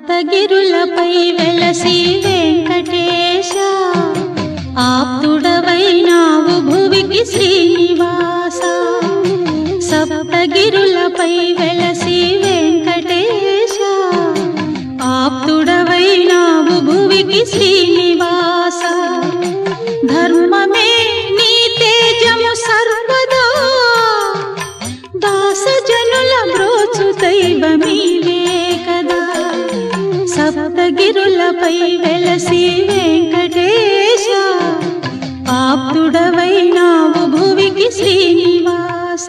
సప్తగిరులపై వెలసి వెంకటేశ ఆప్తుడవైనావు భువికి శ్రీనివాస సప్తగిరులపై వెలసి వెంకటేశ ఆప్తుడవైనావు భువికి శ్రీనివాస ధర్మమే నీ తేజము సర్వదా దాసజనుల బ్రోచు దైవమీవే కదా సప్తగిరులపై వెలసి వెంకటేశ ఆప్తుడవైనావు భువికి శ్రీనివాస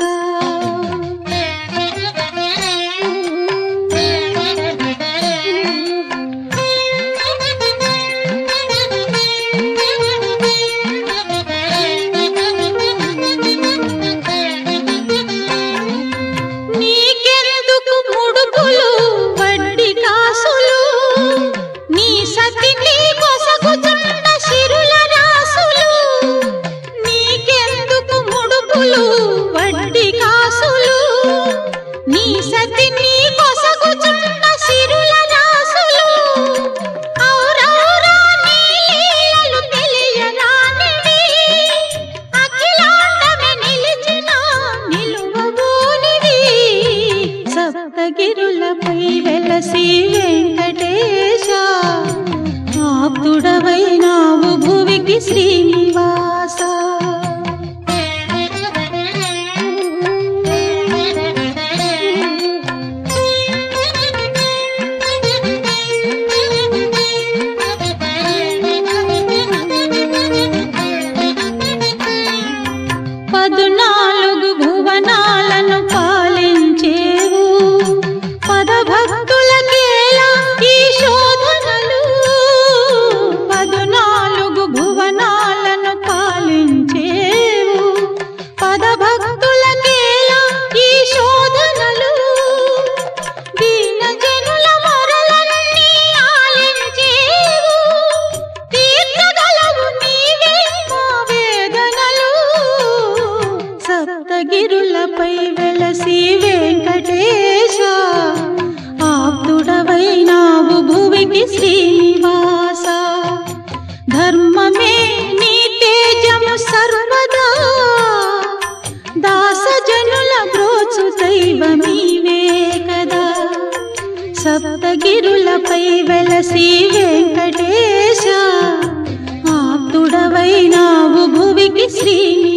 నీకెందుకు ముడుపులు వడ్డీ కాసులు నీ సతిని కొసగుచున్న సిరుల రాసులు నీకెందుకు ముడుపులు వడ్డీ కాసులు నీ సతిని కొసగుచున్న సిరుల రాసులు ఔరౌరా నీ లీలలు తెలియరానివి అఖిలాండమే నిలిచిన నిలువబోనివి సప్తగిరులపై వెలసి వెంకటేశ ఆప్తుడవైనావు భువికి శ్రీనివాస పదునాలుగు భువనాలను పాలించేవు పదభక్తులకేలా ఈ శోధనలు పదునాలుగు భువనాలను పాలించేవు పదభక్తులకేలా ఈ శోధనలు దీనజనుల మొరలన్నీ ఆలించేవు తీర్చగలవు నీవే మా వేదనలు సప్తగిరులపై వెలసి వెంకటేశ ఆప్తుడవైనావు భువికి శ్రీనివాస ధర్మమే నీ తేజము సర్వదా దాసజనుల బ్రోచు దైవమీవే కదా సప్తగిరులపై వెలసి వెంకటేశ ఆప్తుడవైనావు భువికి శ్రీని